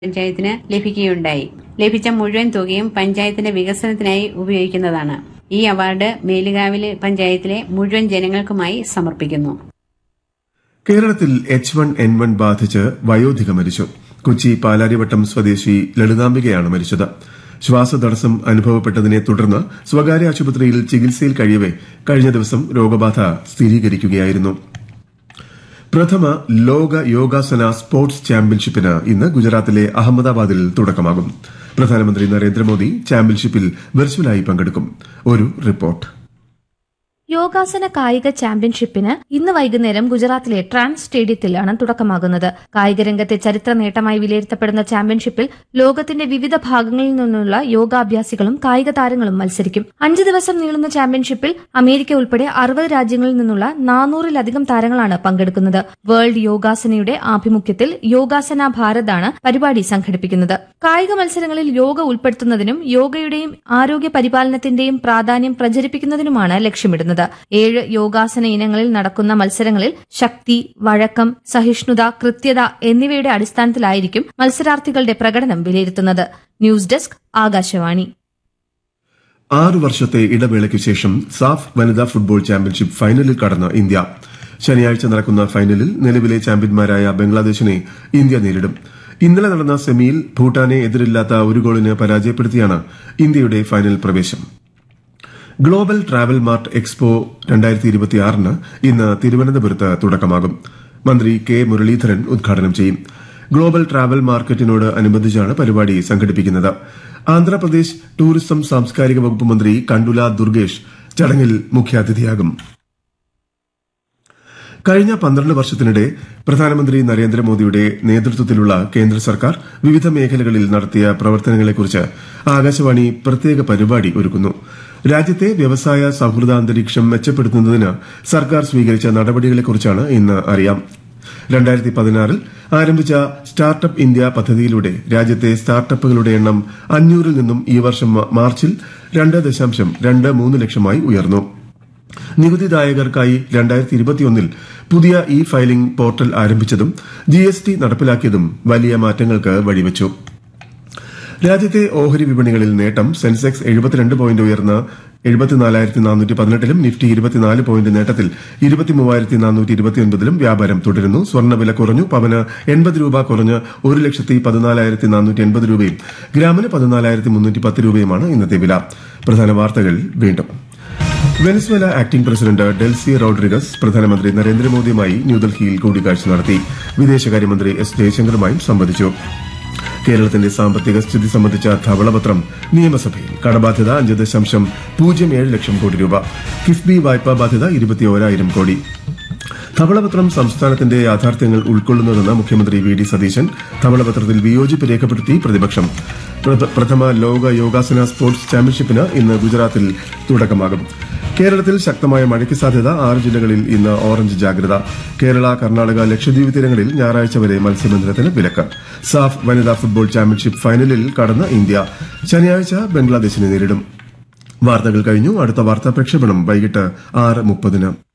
പഞ്ചായത്തിന് ലഭിക്കുകയുണ്ടായി ലഭിച്ച മുഴുവൻ തുകയും പഞ്ചായത്തിന്റെ വികസനത്തിനായി ഉപയോഗിക്കുന്നതാണ് ഈ അവാർഡ് മേലുകാവിലെ പഞ്ചായത്തിലെ മുഴുവൻ ജനങ്ങൾക്കുമായി സമർപ്പിക്കുന്നു കേരളത്തിൽ എച്ച് വൺ എൻ വൺ ബാധിച്ച് വയോധിക മരിച്ചു കൊച്ചി പാലാരിവട്ടം സ്വദേശി ലളിതാംബികയാണ് മരിച്ചത് ശ്വാസതടസ്സം അനുഭവപ്പെട്ടതിനെ തുടർന്ന് സ്വകാര്യ ആശുപത്രിയിൽ ചികിത്സയിൽ കഴിയവെ കഴിഞ്ഞ ദിവസം രോഗബാധ സ്ഥിരീകരിക്കുകയായിരുന്നു പ്രഥമ ലോക യോഗാസന സ്പോർട്സ് ചാമ്പ്യൻഷിപ്പിന് ഇന്ന് ഗുജറാത്തിലെ അഹമ്മദാബാദിൽ തുടക്കമാകും പ്രധാനമന്ത്രി നരേന്ദ്രമോദി ചാമ്പ്യൻഷിപ്പിൽ വെർച്വലായി പങ്കെടുക്കും ഒരു റിപ്പോർട്ട് യോഗാസന കായിക ചാമ്പ്യൻഷിപ്പിന് ഇന്ന് വൈകുന്നേരം ഗുജറാത്തിലെ ട്രാൻസ് സ്റ്റേഡിയത്തിലാണ് തുടക്കമാകുന്നത് കായിക രംഗത്തെ ചരിത്ര നേട്ടമായി വിലയിരുത്തപ്പെടുന്ന ചാമ്പ്യൻഷിപ്പിൽ ലോകത്തിന്റെ വിവിധ ഭാഗങ്ങളിൽ നിന്നുള്ള യോഗാഭ്യാസികളും കായിക താരങ്ങളും മത്സരിക്കും അഞ്ച് ദിവസം നീളുന്ന ചാമ്പ്യൻഷിപ്പിൽ അമേരിക്ക ഉൾപ്പെടെ അറുപത് രാജ്യങ്ങളിൽ നിന്നുള്ള നാനൂറിലധികം താരങ്ങളാണ് പങ്കെടുക്കുന്നത് വേൾഡ് യോഗാസനയുടെ ആഭിമുഖ്യത്തിൽ യോഗാസന ഭാരതാണ് പരിപാടി സംഘടിപ്പിക്കുന്നത് കായിക മത്സരങ്ങളിൽ യോഗ ഉൾപ്പെടുത്തുന്നതിനും യോഗയുടെയും ആരോഗ്യ പരിപാലനത്തിന്റെയും പ്രാധാന്യം പ്രചരിപ്പിക്കുന്നതിനുമാണ് ലക്ഷ്യമിടുന്നത് ഏഴ് യോഗാസന ഇനങ്ങളിൽ നടക്കുന്ന മത്സരങ്ങളിൽ ശക്തി വഴക്കം സഹിഷ്ണുത കൃത്യത എന്നിവയുടെ അടിസ്ഥാനത്തിലായിരിക്കും മത്സരാർത്ഥികളുടെ പ്രകടനം വിലയിരുത്തുന്നത് ന്യൂസ് ഡെസ്ക് ആകാശവാണി ആറു വർഷത്തെ ഇടവേളയ്ക്ക് ശേഷം സാഫ് വനിതാ ഫുട്ബോൾ ചാമ്പ്യൻഷിപ്പ് ഫൈനലിൽ കടന്ന ഇന്ത്യ ശനിയാഴ്ച നടക്കുന്ന ഫൈനലിൽ നിലവിലെ ചാമ്പ്യന്മാരായ ബംഗ്ലാദേശിനെ ഇന്ത്യ നേരിടും ഇന്നലെ നടന്ന സെമിയിൽ ഭൂട്ടാനെ എതിരില്ലാത്ത ഒരു ഗോളിന് പരാജയപ്പെടുത്തിയാണ് ഇന്ത്യയുടെ ഫൈനൽ പ്രവേശം ഗ്ലോബൽ ട്രാവൽ മാർട്ട് എക്സ്പോ രണ്ടായിരത്തി ഇരുപത്തിയാറിന് ഇന്ന് തിരുവനന്തപുരത്ത് തുടക്കമാകും മന്ത്രി കെ മുരളീധരൻ ഉദ്ഘാടനം ചെയ്യും ഗ്ലോബൽ ട്രാവൽ മാർക്കറ്റിനോട് അനുബന്ധിച്ചാണ് പരിപാടി സംഘടിപ്പിക്കുന്നത് ആന്ധ്രാപ്രദേശ് ടൂറിസം സാംസ്കാരിക വകുപ്പ് മന്ത്രി കണ്ടുല ദുർഗേഷ് ചടങ്ങിൽ മുഖ്യാതിഥിയാകും കഴിഞ്ഞ പന്ത്രണ്ട് വർഷത്തിനിടെ പ്രധാനമന്ത്രി നരേന്ദ്രമോദിയുടെ നേതൃത്വത്തിലുള്ള കേന്ദ്ര സർക്കാർ വിവിധ മേഖലകളിൽ നടത്തിയ പ്രവർത്തനങ്ങളെക്കുറിച്ച് ആകാശവാണി പ്രത്യേക പരിപാടി ഒരുക്കുന്നു രാജ്യത്തെ വ്യവസായ സൌഹൃദ അന്തരീക്ഷം മെച്ചപ്പെടുത്തുന്നതിന് സർക്കാർ സ്വീകരിച്ച നടപടികളെക്കുറിച്ചാണ് ഇന്ന് അറിയാം രണ്ടായിരത്തി പതിനാറിൽ ആരംഭിച്ച സ്റ്റാർട്ടപ്പ് ഇന്ത്യ പദ്ധതിയിലൂടെ രാജ്യത്തെ സ്റ്റാർട്ടപ്പുകളുടെ എണ്ണം അഞ്ഞൂറിൽ നിന്നും ഈ വർഷം മാർച്ചിൽ രണ്ട് ദശാംശം രണ്ട് മൂന്ന് ലക്ഷമായി ഉയർന്നു നികുതിദായകർക്കായി രണ്ടായിരത്തി ഇരുപത്തിയൊന്നിൽ പുതിയ ഇ ഫയലിംഗ് പോർട്ടൽ ആരംഭിച്ചതും ജി എസ് ടി നടപ്പിലാക്കിയതും വലിയ മാറ്റങ്ങൾക്ക് വഴിവെച്ചു രാജ്യത്തെ ഓഹരി വിപണികളിൽ നേട്ടം സെൻസെക്സ് എഴുപത്തിരണ്ട് പോയിന്റ് ഉയർന്ന് എഴുപത്തിനാലായിരത്തി നാനൂറ്റി പതിനെട്ടിലും നിഫ്റ്റി ഇരുപത്തിനാല് പോയിന്റ് നേട്ടത്തിൽ ഇരുപത്തിമൂവായിരത്തി നാനൂറ്റി ഇരുപത്തിയൊൻപതിലും വ്യാപാരം തുടരുന്നു സ്വർണ്ണവില കുറഞ്ഞു പവന് എൺപത് രൂപ കുറഞ്ഞ് ഒരു ലക്ഷത്തി പതിനാലായിരത്തി നാനൂറ്റി എൺപത് രൂപയും ഗ്രാമിന് പതിനാലായിരത്തി മുന്നൂറ്റി പത്ത് രൂപയുമാണ് ഇന്നത്തെ വില പ്രധാന വാർത്തകൾ വീണ്ടും Venezuela acting president Delcy Rodriguez പ്രധാനമന്ത്രി നരേന്ദ്രമോദിയുമായി ന്യൂഡൽഹിയിൽ കൂടിക്കാഴ്ച നടത്തി വിദേശകാര്യമന്ത്രി എസ് ജയശങ്കറുമായും സംവദിച്ചു കേരളത്തിന്റെ സാമ്പത്തിക സ്ഥിതി സംബന്ധിച്ച ധവളപത്രം നിയമസഭയിൽ കടബാധ്യത അഞ്ച് ദശാംശം പൂജ്യം ഏഴ് ലക്ഷം കോടി രൂപ കിഫ്ബി വായ്പാ ബാധ്യത ഇരുപത്തിയോരായിരം കോടി ധവളപത്രം സംസ്ഥാനത്തിന്റെ യാഥാർത്ഥ്യങ്ങൾ ഉൾക്കൊള്ളുന്നതെന്ന് മുഖ്യമന്ത്രി വി ഡി സതീശൻ ധവളപത്രത്തിൽ വിയോജിപ്പ് രേഖപ്പെടുത്തി പ്രതിപക്ഷം പ്രഥ- പ്രഥമ ലോക യോഗാസന സ്പോർട്സ് ചാമ്പ്യൻഷിപ്പിന് ഇന്ന് ഗുജറാത്തിൽ തുടക്കമാകും കേരളത്തിൽ ശക്തമായ മഴയ്ക്ക് സാധ്യത ആറ് ജില്ലകളിൽ ഇന്ന് ഓറഞ്ച് ജാഗ്രത കേരള കർണാടക ലക്ഷദ്വീപ് തീരങ്ങളിൽ ഞായറാഴ്ച വരെ മത്സ്യബന്ധനത്തിന് വിലക്ക് സാഫ് വനിതാ ഫുട്ബോൾ ചാമ്പ്യൻഷിപ്പ് ഫൈനലിൽ കടന്ന ഇന്ത്യ ശനിയാഴ്ച ബംഗ്ലാദേശിനെ നേരിടും വാർത്തകൾ കഴിഞ്ഞു അടുത്ത വാർത്താ പ്രക്ഷേപണം വൈകിട്ട് ആറ് മുപ്പതിന്